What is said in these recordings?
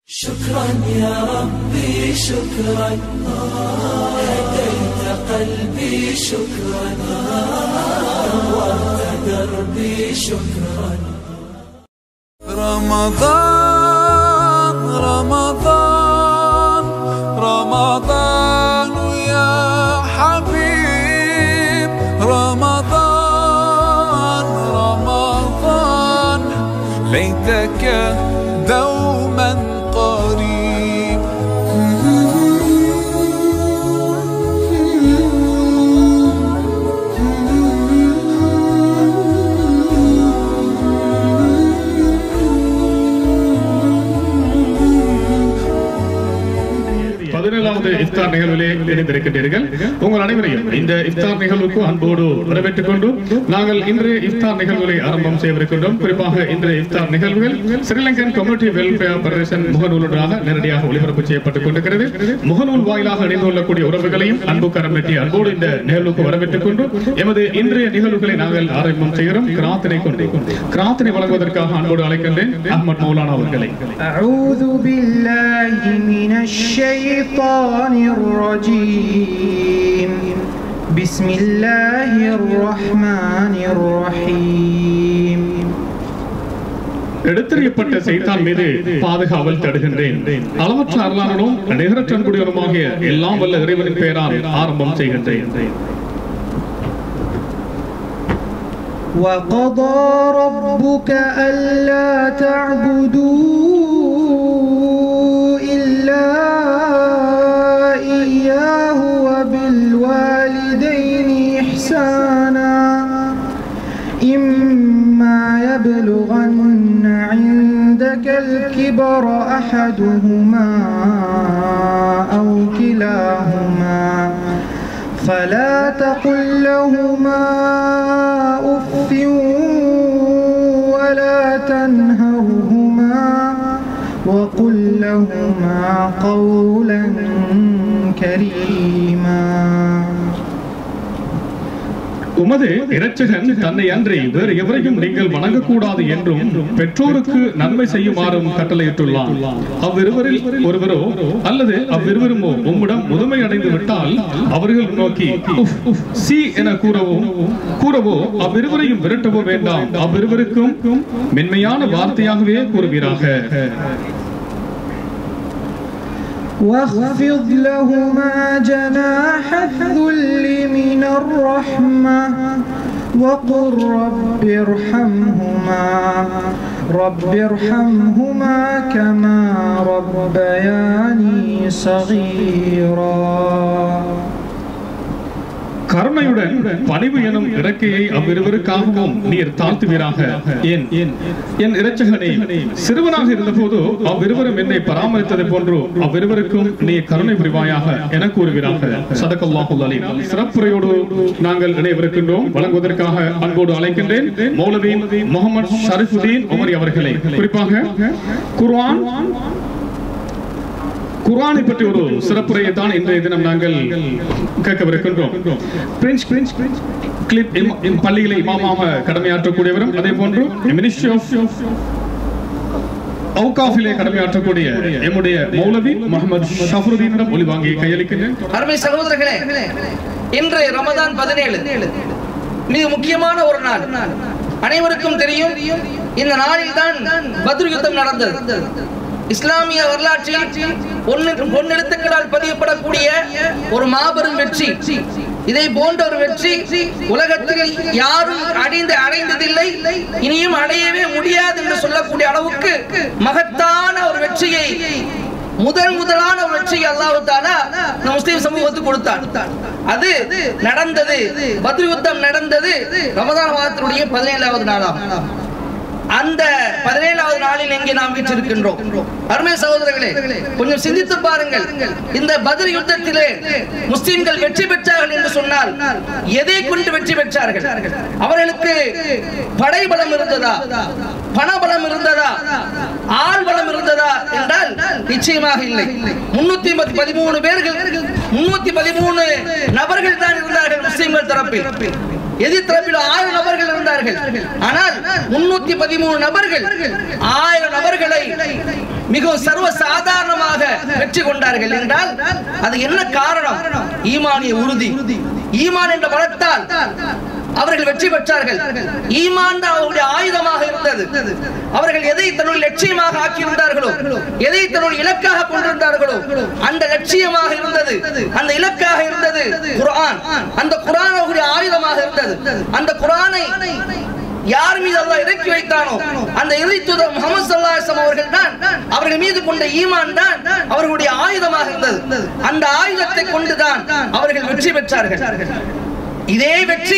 شكرا يا ربي شكرا هديت قلبي شكرا نورت دربي شكرا رمضان رمضان رمضان يا حبيب رمضان رمضان ليتك دوما قريب பதினேழாவது இஃப்தார் நிகழ்விலே இணைந்திருக்கின்றீர்கள் உங்கள் அனைவரையும் இந்த இஃப்தார் நிகழ்வுக்கு அன்போடு வரவேற்றுக் கொண்டு நாங்கள் இன்றைய இஃப்தார் நிகழ்வுகளை ஆரம்பம் செய்யவிருக்கின்றோம் குறிப்பாக இன்றைய இஃப்தார் நிகழ்வுகள் ஸ்ரீலங்கன் கம்யூனிட்டி வெல்ஃபேர் ஃபெடரேஷன் முகநூலாக நேரடியாக ஒளிபரப்பு செய்யப்பட்டுக் கொண்டிருக்கிறது முகநூல் வாயிலாக இணைந்து கொள்ளக்கூடிய உறவுகளையும் அன்பு கரம் வெட்டி அன்போடு இந்த நிகழ்வுக்கு வரவேற்றுக் கொண்டு எமது இன்றைய நிகழ்வுகளை நாங்கள் ஆரம்பம் செய்கிறோம் கிராத்தினை கொண்டு கிராத்தினை வழங்குவதற்காக அன்போடு அழைக்கின்றேன் அஹ்மத் மௌலானா அவர்களை أعوذ بالله من الشيطان الرجيم بسم الله الرحمن الرحيم எடுத்தறியப்பட்ட சைத்தான் மீது பாதுகாவல் தடுகின்றேன் அளவற்ற அருளாளனும் நிகரற்ற அன்புடையவனுமாகிய எல்லாம் வல்ல இறைவனின் பெயரால் ஆரம்பம் செய்கின்றேன் وقضى ربك ألا تعبدوا إلا إياه وبالوالدين إحسانا إما يبلغن عندك الكبر أحدهما أو كلاهما فلا تقل لهما أف ولا تنهرهما وقل لهما قولا كريما உமது இரட்சகன் தன்னை அன்றி வேறு எவரையும் நீங்கள் வணங்கக்கூடாது என்றும் பெற்றோருக்கு நன்மை செய்யுமாறும் கட்டளையிட்டுள்ளான் அவ்விருவரில் ஒருவரோ அல்லது அவ்விருவருமோ உம்மிடம் முதுமை அடைந்து விட்டால் அவர்கள் நோக்கி "உஃப், உஃப், சி என கூறவோ கூறவோ அவ்விருவரையும் விரட்டவோ வேண்டாம் அவ்விருவருக்கும் மென்மையான வார்த்தையாகவே கூறுவீராக واخفض لهما جناح الذل من الرحمة وقل رب ارحمهما رب ارحمهما كما ربياني صغيرا கருணையுடன் பணிவு எனும் இறக்கையை அவ்விருவருக்காகவும் நீர் தாழ்த்துவீராக ஏன் என் இரட்சகனே சிறுவனாக இருந்தபோது அவ்விருவரும் என்னை பராமரித்தது போன்று அவ்விருவருக்கும் நீ கருணை புரிவாயாக என கூறுவீராக சதக்கல்லாஹுல் அலீம் சிறப்புரையோடு நாங்கள் இணையவிருக்கின்றோம் வழங்குவதற்காக அன்போடு அழைக்கின்றேன் மௌலவி முகமது ஷரிஃபுதீன் உமரி அவர்களை குறிப்பாக குர்ஆன் குர்ஆனை பற்றி ஒரு சிறப்புரையை தான் இன்றைய தினம் நாங்கள் கேட்கவிருக்கின்றோம் பிரின்ஸ் பிரின்ஸ் கிளிப் இம்- இம் பள்ளியிலே இமாமாக கடமையாற்றக்கூடியவரும் அதே போன்று மினிஸ்ட்ரி ஆஃப் அவுகாஃபிலே கடமையாற்றக்கூடிய எம்முடைய மௌலவி முகமது ஷஃபருதீனிடம் ஒளி வாங்கி கையளிக்கின்றேன் அருமை சகோதரர்களே இன்று ரமதான் பதினேழு மிக முக்கியமான ஒரு நாள் அனைவருக்கும் தெரியும் இந்த நாளில் தான் பத்ரு யுத்தம் நடந்தது இஸ்லாமிய வரலாற்றில் பொன்னு பொன்னெழுத்துக்களால் பதியப்படக்கூடிய ஒரு மாபெரும் வெற்றி இதை போன்ற ஒரு வெற்றி உலகத்தில் யாரும் அடைந்து அடைந்ததில்லை இனியும் அடையவே முடியாது என்று சொல்லக்கூடிய அளவுக்கு மகத்தான ஒரு வெற்றியை முதல் முதலான ஒரு வெற்றியை அல்லாஹ் தாலா இந்த முஸ்லிம் சமூகத்துக்கு கொடுத்தார் அது நடந்தது பத்ர் யுத்தம் நடந்தது ரமதான் மாதத்தினுடைய பதினேழாவது நாளாம் அந்த பதினேழாவது நாளில் எங்கே நாம் வீற்றிருக்கின்றோம் அருமை சகோதரர்களே கொஞ்சம் சிந்தித்து பாருங்கள் இந்த பதில் யுத்தத்திலே முஸ்லிம்கள் வெற்றி பெற்றார்கள் என்று சொன்னால் எதை கொண்டு வெற்றி பெற்றார்கள் அவர்களுக்கு படைபலம் இருந்ததா பணபலம் இருந்ததா ஆள் பலம் இருந்ததா என்றால் நிச்சயமாக இல்லை முன்னூத்தி பதிமூணு பேர்கள் முன்னூத்தி பதிமூணு நபர்கள் தான் இருந்தார்கள் முஸ்லிம்கள் தரப்பில் எதிர் தரப்பில் ஆயிரம் நபர்கள் இருந்தார்கள் ஆனால் முன்னூத்தி பதிமூணு நபர்கள் ஆயிரம் நபர்களை மிகவும் சர்வ சாதாரணமாக வெற்றி கொண்டார்கள் என்றால் அது என்ன காரணம் ஈமானிய உறுதி ஈமான் என்ற பலத்தால் அவர்கள் வெற்றி பெற்றார்கள் ஈமான் தான் அவருடைய ஆயுதமாக இருந்தது அவர்கள் எதை தன்னுடைய லட்சியமாக ஆக்கியிருந்தார்களோ எதை தன்னுடைய இலக்காக கொண்டிருந்தார்களோ அந்த லட்சியமாக இருந்தது அந்த இலக்காக இருந்தது குர்ஆன் அந்த குர்ஆன் அவருடைய ஆயுதமாக இருந்தது அந்த குர்ஆனை யார் மீது அல்லாஹ் இறக்கி வைத்தானோ அந்த இறை தூதர் முகமது சல்லாஹம் அவர்கள் தான் அவர்கள் மீது கொண்ட ஈமான் தான் அவர்களுடைய ஆயுதமாக இருந்தது அந்த ஆயுதத்தை கொண்டுதான் அவர்கள் வெற்றி பெற்றார்கள் இதே வெற்றி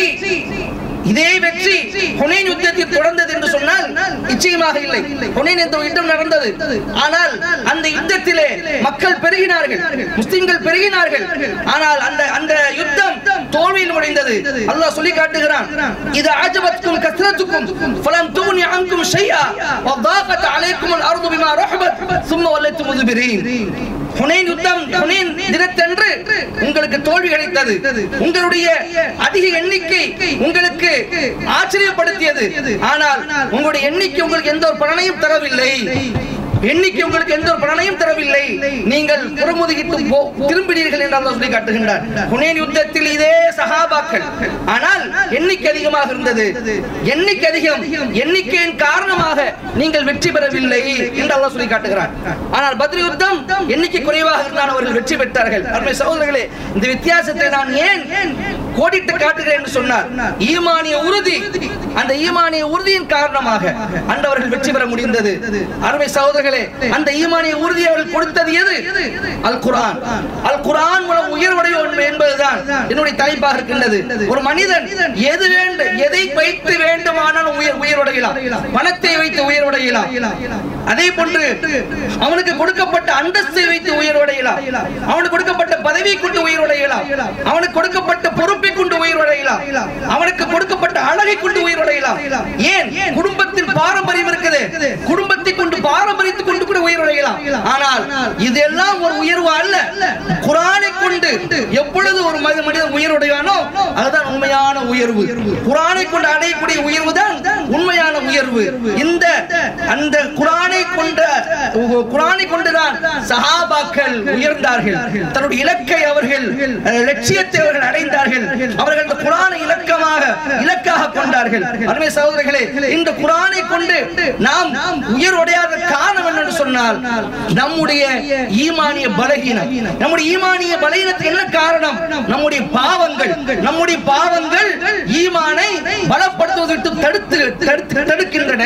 இதே வெற்றி ஹுனைன் யுத்தத்தில் தொடர்ந்தது என்று சொன்னால் நிச்சயமாக இல்லை ஹுனைன் என்ற யுத்தம் நடந்தது ஆனால் அந்த யுத்தத்திலே மக்கள் பெருகினார்கள் முஸ்லிம்கள் பெருகினார்கள் ஆனால் அந்த அந்த யுத்தம் தோல்வியில் முடிந்தது அல்லாஹ் சொல்லி காட்டுகிறான் இது ஆஜபத்துக்கும் கஸ்ரத்துக்கும் ஃபலம் துகுனி அன்கும் ஷையா வதாகத் அலைக்கும் அல் அர்து பிமா ரஹபத் சும்ம வல்லைத்து முதுபிரீன் ஹுனைன் யுத்தம் ஹுனைன் தினத்தன்று உங்களுக்கு தோல்வி கிடைத்தது உங்களுடைய அதிக எண்ணிக்கை உங்களுக்கு ஆச்சரியப்படுத்தியது ஆனால் உங்களுடைய எண்ணிக்கை உங்களுக்கு எந்த ஒரு பலனையும் தரவில்லை எண்ணிக்கை உங்களுக்கு எந்த ஒரு பலனையும் தரவில்லை நீங்கள் புறமுதுகிட்டு போ- திரும்பினீர்கள் என்று அல்லாஹ் சொல்லி காட்டுகின்றார் ஹுனைன் யுத்தத்தில் இதே சஹாபாக்கள் ஆனால் எண்ணிக்கை அதிகமாக இருந்தது எண்ணிக்கை அதிகம் எண்ணிக்கையின் காரணமாக நீங்கள் வெற்றி பெறவில்லை என்று அல்லாஹ் சொல்லி காட்டுகிறார் ஆனால் பத்ரி யுத்தம் எண்ணிக்கை குறைவாக இருந்தால் அவர்கள் வெற்றி பெற்றார்கள் அருமை சகோதரர்களே இந்த வித்தியாசத்தை நான் ஏன் கோடிட்டு காட்டுகிறேன் என்று சொன்னார் ஈமானிய உறுதி அந்த ஈமானிய உறுதியின் காரணமாக அந்தவர்கள் வெற்றி பெற முடிந்தது அருமை சகோதரர்களே அந்த ஈமானிய உறுதி அவர்கள் கொடுத்தது எது அல் குர்ஆன் அல் குர்ஆன் மூலம் உயர்வடையும் என்பதுதான் என்னுடைய தலைப்பாக இருக்கின்றது ஒரு மனிதன் எது வேண்டும் எதை வைத்து வேண்டுமானாலும் உயர் உயர்வடையலாம் பணத்தை வைத்து உயர்வடையலாம் அதே போன்று அவனுக்கு கொடுக்கப்பட்ட அந்தஸ்தை வைத்து உயர்வடையலாம் அவனுக்கு கொடுக்கப்பட்ட பதவி கொண்டு உயர்வடையலாம் அவனுக்கு கொடுக்கப்பட்ட பொறுப்பை கொண்டு உயர்வடையலாம் அவனுக்கு கொடுக்கப்பட்ட அழகை கொண்டு உயர்வடையலாம் ஏன் குடும்பத்தின் பாரம்பரியம் இருக்குது குடும்பத்தை கொண்டு பாரம்பரியத்தை கொண்டு கூட உயர்வடையலாம் ஆனால் இதெல்லாம் ஒரு உயர்வு அல்ல குரானை கொண்டு எப்பொழுது ஒரு மனித- மனிதன் உயர்வடைவானோ அதுதான் உண்மையான உயர்வு குரானை கொண்டு அடையக்கூடிய உயர்வு தான் உண்மையான உயர்வு இந்த அந்த குரானை கொண்ட குரானை கொண்டுதான் சஹாபாக்கள் உயர்ந்தார்கள் தன்னுடைய இலக்கை அவர்கள் அஹ், லட்சியத்தை அவர்கள் அடைந்தார்கள் அவர்கள் இந்த குரானை இலக்கமாக இலக்காக கொண்டார்கள் அருமை சகோதரர்களே இந்த குரானை கொண்டு நாம் உயர்வடையாத காரணம் என்னன்னு சொன்னால் நம்முடைய ஈமானிய பலகீனம் நம்முடைய ஈமானிய பலகீனத்துக்கு என்ன காரணம் நம்முடைய பாவங்கள் நம்முடைய பாவங்கள் ஈமானை பலப்படுத்துவதற்கு தடுத்து தடுத்து தடுக்கின்றன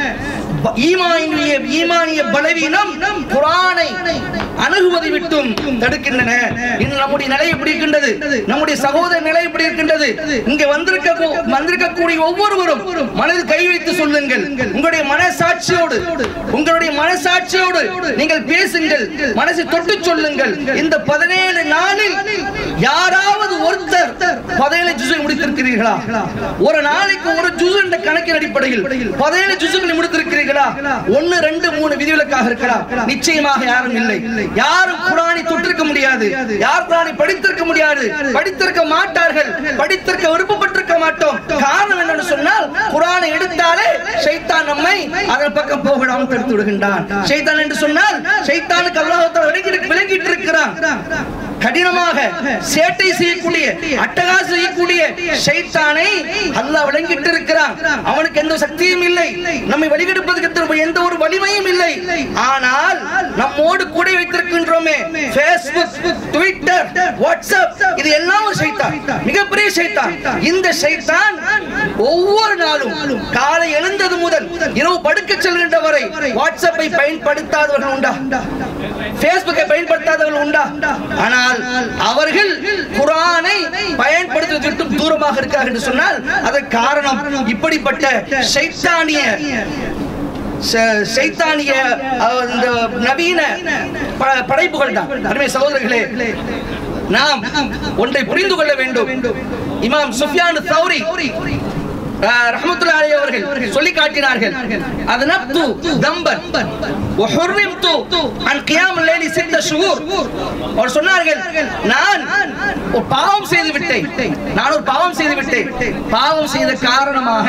ப- ஈமானிய ஈமானிய பலவீனம் குரானை அணுகுவதை விட்டும் தடுக்கின்றன இன்று நம்முடைய நிலை எப்படி இருக்கின்றது நம்முடைய சகோதர நிலை எப்படி இருக்கின்றது இங்க வந்திருக்க வந்திருக்கக்கூடிய ஒவ்வொருவரும் மனதில் கை வைத்து சொல்லுங்கள் உங்களுடைய மனசாட்சியோடு உங்களுடைய மனசாட்சியோடு நீங்கள் பேசுங்கள் மனசை தொட்டு சொல்லுங்கள் இந்த பதினேழு நாளில் யாராவது ஒருத்தர் பதினேழு ஜுசை முடித்திருக்கிறீர்களா ஒரு நாளைக்கு ஒரு ஜுசு என்ற கணக்கின் அடிப்படையில் பதினேழு ஜுசுகளை முடித்திருக்கிறீர்களா ஒன்னு ரெண்டு மூணு விதிவிலக்காக இருக்கலாம் நிச்சயமாக யாரும் இல்லை யாரும் குரானை தொட்டிருக்க முடியாது யார் குரானை படித்திருக்க முடியாது படித்திருக்க மாட்டார்கள் படித்திருக்க விருப்பப்பட்டிருக்க மாட்டோம் காரணம் என்னன்னு சொன்னால் குரானை எடுத்தாலே ஷைத்தான் நம்மை அதன் பக்கம் போகடாமல் தடுத்து விடுகின்றான் ஷைத்தான் என்று சொன்னால் ஷைத்தானுக்கு அல்லாஹ் விலகிட்டு விலகிட்டு இருக்கிறான் கடினமாக சேட்டை செய்யக்கூடிய அட்டகாசம் செய்யக்கூடிய ஷைத்தானை அல்லாஹ் விளங்கிட்டு இருக்கிறான் அவனுக்கு எந்த சக்தியும் இல்லை நம்மை வழிகெடுப்பதற்கு எந்த- எந்த ஒரு வலிமையும் இல்லை ஆனால் நம்மோடு கூட வைத்திருக்கின்றோமே Facebook ட்விட்டர் வாட்ஸ்அப் இது எல்லாம் ஒரு ஷைத்தான் மிகப்பெரிய ஷைத்தான் இந்த ஷைத்தான் ஒவ்வொரு நாளும் காலை எழுந்தது முதல் இரவு படுக்க செல்கின்ற வரை வாட்ஸ்அப்பை பயன்படுத்தாதவர்கள் உண்டா பேஸ்புக்கை பயன்படுத்தாதவர்கள் உண்டா ஆனால் அவர்கள் குரானை பயன்படுத்துவதற்கு விட்டு தூரமாக இருக்கிறார்கள் என்று சொன்னால் அதற்கு காரணம் இப்படிப்பட்ட சைத்தானிய ச- சைத்தானிய அஹ், இந்த நவீன ப- படைப்புகள் தான் அருமை சகோதரர்களே நாம் ஒன்றை புரிந்து கொள்ள வேண்டும் இமாம் சுஃபியான் தௌரி ரஹமத்துல்லாஹி அலைஹி அவர்கள் சொல்லி காட்டினார்கள் அதனப்து தம்பன் وحرمت عن قيام الليل ست ஷுஹூர் அவர் சொன்னார்கள் நான் ஒரு பாவம் செய்து விட்டேன் நான் ஒரு பாவம் செய்து விட்டேன் பாவம் செய்த காரணமாக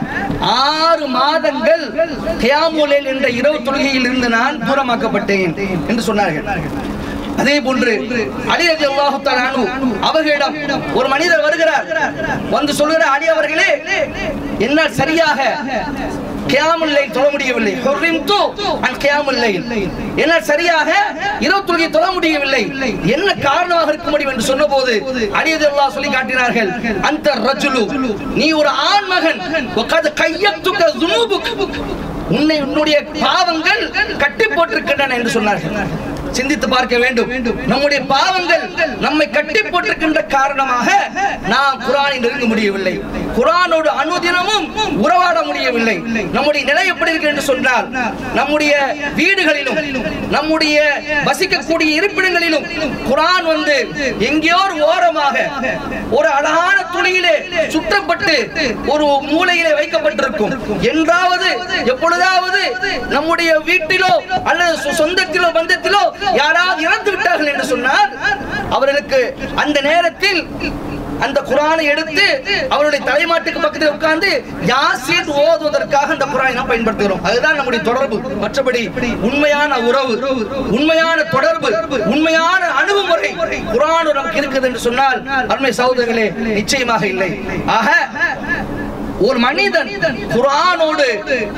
ஆறு மாதங்கள் கியாமுலேல் என்ற இரவு தொழுகையில் இருந்து நான் தூரமாக்கப்பட்டேன் என்று சொன்னார்கள் அதே போன்று அலி ரதி அல்லாஹு தஆலா அவர்களிடம் ஒரு மனிதர் வருகிறார் வந்து சொல்கிறார் அலி அவர்களே என்னால் சரியாக கியாமுல் லைல் தொழ முடியவில்லை ஹுர்ரிம்து அன் கியாமுல் லைல் என்னால் சரியாக இரவு தொழுகை தொழ முடியவில்லை என்ன காரணமாக இருக்க முடியும் என்று சொன்னபோது அலி ரலியல்லாஹு சொல்லி காட்டினார்கள் அந்த ரஜுலு நீ ஒரு ஆண் மகன் வகத் கையத்துக ذنوبك உன்னை உன்னுடைய பாவங்கள் கட்டி போட்டிருக்கின்றன என்று சொன்னார்கள் சிந்தித்து பார்க்க வேண்டும் நம்முடைய பாவங்கள் நம்மை கட்டி போட்டிருக்கின்ற காரணமாக நாம் குரானை நெருங்க முடியவில்லை குரானோடு அனுதினமும் உறவாட முடியவில்லை நம்முடைய நிலை எப்படி இருக்கு என்று சொன்னால் நம்முடைய வீடுகளிலும் நம்முடைய வசிக்கக்கூடிய இருப்பிடங்களிலும் குரான் வந்து எங்கேயோ ஒரு ஓரமாக ஒரு அழகான துணியிலே சுற்றப்பட்டு ஒரு மூலையிலே வைக்கப்பட்டிருக்கும் என்றாவது எப்பொழுதாவது நம்முடைய வீட்டிலோ அல்லது சொ- சொந்தத்திலோ பந்தத்திலோ யாராவது இறந்து விட்டார்கள் என்று சொன்னால் அவர்களுக்கு அந்த நேரத்தில் அந்த குரானை எடுத்து அவருடைய தலைமாட்டுக்கு பக்கத்தில் உட்கார்ந்து யாசீன் ஓதுவதற்காக அந்த குரானை நாம் பயன்படுத்துகிறோம் அதுதான் நம்முடைய தொடர்பு மற்றபடி உண்மையான உறவு உண்மையான தொடர்பு உண்மையான அணுகுமுறை குரான் நமக்கு இருக்குது என்று சொன்னால் அருமை சகோதரர்களே நிச்சயமாக இல்லை ஆக ஒரு மனிதன் குரானோடு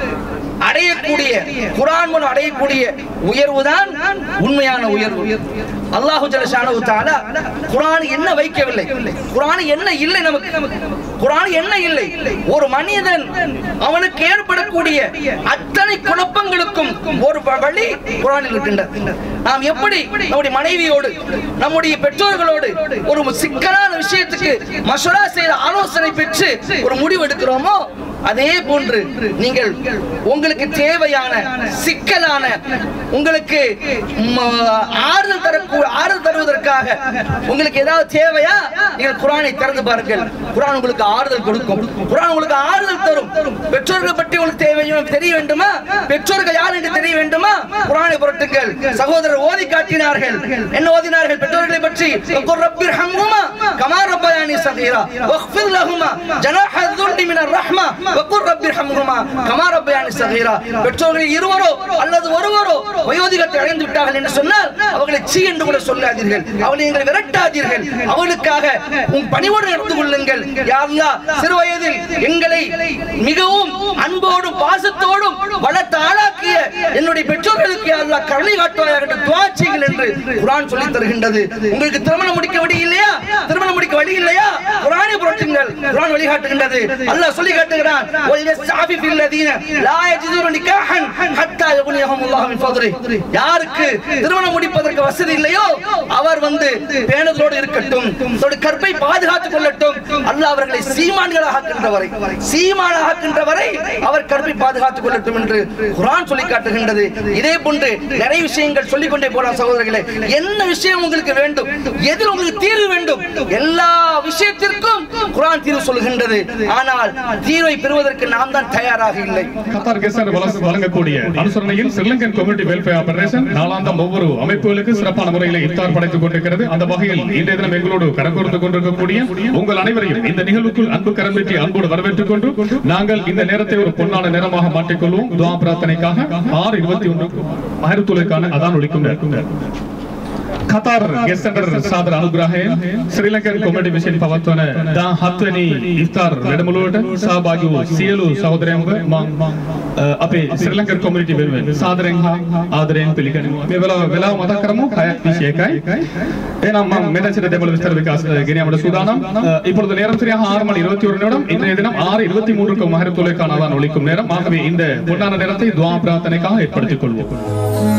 அடையக்கூடிய குரான் மூலம் அடையக்கூடிய உயர்வுதான் உண்மையான உயர்வு அல்லாஹு ஜலஷானு தஆலா குரான் என்ன வைக்கவில்லை குரான் என்ன இல்லை நமக்கு குரான் என்ன இல்லை ஒரு மனிதன் அவனுக்கு ஏற்படக்கூடிய அத்தனை குழப்பங்களுக்கும் ஒரு வ- வழி குரானில் இருக்கின்றது நாம் எப்படி நம்முடைய மனைவியோடு நம்முடைய பெற்றோர்களோடு ஒரு சிக்கலான விஷயத்துக்கு மசோரா செய்த ஆலோசனை பெற்று ஒரு முடிவு எடுக்கிறோமோ அதே போன்று நீங்கள் உங்களுக்கு தேவையான சிக்கலான உங்களுக்கு ம, ஆறுதல் தர ஆறுதல் தருவதற்காக உங்களுக்கு ஏதாவது தேவையா நீங்கள் குரானை திறந்து பாருங்கள் குரான் உங்களுக்கு ஆறுதல் கொடுக்கும் குரான் உங்களுக்கு ஆறுதல் தரும் பெற்றோர்களை பற்றி உங்களுக்கு தேவை தெரிய வேண்டுமா பெற்றோர்கள் யார் என்று தெரிய வேண்டுமா குரானை புரட்டுங்கள் சகோதரர் ஓதி காட்டினார்கள் என்ன ஓதினார்கள் பெற்றோர்களை பற்றி "வக்குர் ரப்பிர் ஹம்ஹுமா கமா ரப்பயானி சகீரா வக்ஃபிர் லஹுமா ஜனாஹ الذل من الرحمة وقل رب ارحمهما كما ربياني صغيرا பெற்றோர்கள் இருவரோ அல்லது ஒருவரோ வயோதிகத்தை அடைந்து விட்டார்கள் என்று சொன்னால் அவர்களை சீ என்று கூட சொல்லாதீர்கள் அவர்களை நீங்கள் விரட்டாதீர்கள் அவர்களுக்காக உன் பணிவோடு நடந்து கொள்ளுங்கள் யா அல்லாஹ் சிறு வயதில் எங்களை மிகவும் அன்போடும் பாசத்தோடும் வளர்த்து ஆளாக்கிய என்னுடைய பெற்றோர்களுக்கு யா அல்லாஹ் கருணை காட்டுவாயாக என்று துஆ செய்யுங்கள் என்று குர்ஆன் சொல்லித் தருகின்றது உங்களுக்கு திருமணம் முடிக்க வழி இல்லையா திருமணம் முடிக்க வழி இல்லையா குர்ஆனை புரட்டுங்கள் குர்ஆன் வழிகாட்டுகின்றது அல்லாஹ் சொல்லி காட்டுகிறான் வல்யஸ்ஆஃபி ஃபில் லதீன லா யஜிதுன நிகாஹன் ஹத்தா யுக்னியஹும் அல்லாஹ் மின் ஃபத்லி யாருக்கு திருமணம் முடிப்பதற்கு வசதி இல்லையோ அவர் வந்து பேணுதலோடு இருக்கட்டும் தன்னுடைய கற்பை பாதுகாத்துக் கொள்ளட்டும் அல்லாஹ் அவர்களை சீமான்களாக ஆக்கின்ற வரை சீமானாக ஆக்கின்ற வரை அவர் கற்பை பாதுகாத்துக் கொள்ளட்டும் என்று குர்ஆன் சொல்லி காட்டுகின்றது இதே போன்று நிறைய விஷயங்கள் சொல்லிக் கொண்டே போலாம் சகோதரர்களே என்ன விஷயம் உங்களுக்கு வேண்டும் எதில் உங்களுக்கு தீர்வு வேண்டும் எல்லா விஷயத்திற்கும் குர்ஆன் தீர்வு சொல்கின்றது ஆனால் தீர்வை பெறுவதற்கு நாம் தான் தயாராக இல்லை கத்தார் கெசர் வளர்ச்சி வழங்கக்கூடிய அனுசரணையில் ஸ்ரீலங்கன் கம்யூனிட்டி வெல்ஃபேர் ஆபரேஷன் நாளாந்தம் ஒவ்வொரு அமைப்புகளுக்கு சிறப்பான முறையில் இஃப்தார் படைத்துக் கொண்டிருக்கிறது அந்த வகையில் இன்றைய தினம் எங்களோடு கரங்கோர்த்து கொண்டிருக்கக்கூடிய உங்கள் அனைவரையும் இந்த நிகழ்வுக்குள் அன்பு கரம்பெற்றி அன்போடு வரவேற்றுக் கொண்டு நாங்கள் இந்த நேரத்தை ஒரு பொன்னான நேரமாக மாற்றிக்கொள்வோம் துவா பிரார்த்தனைக்காக ஆறு இருபத்தி ஒன்று மகரத்துலைக்கான அதான் ஒழிக்கும் நேரம். කතාර් ගෙස්සටර් සාදර අනුග්‍රහයෙන් ශ්‍රී ලංකන් කොමඩි විසින් පවත්වන දා හත්වැනි ඉෆ්තාර් වැඩමුළුවට සහභාගී වූ සියලු සහෝදරයන්ව මම අ, අපේ ශ්‍රී ලංකන් කොමියුනිටි වෙනුවෙන් සාදරයෙන් හා ආදරයෙන් පිළිගනිමු. මේ වෙලාව වෙලාව මතක් කරමු 6:21යි. එහෙනම් මම මෙතන සිට දෙමළ විස්තර විකාශ ගෙනියමට සූදානම්. அ, இப்பொழுது நேரம் சரியாக ஆறு மணி இருபத்தி ஒரு நிமிடம் இன்றைய தினம் ஆறு இருபத்தி மூன்றுக்கு மகரத்துலைக்கான அதான் ஒழிக்கும் நேரம் ஆகவே இந்த பொன்னான நேரத்தை துவா பிரார்த்தனைக்காக ஏற்படுத்திக் கொள்வோம்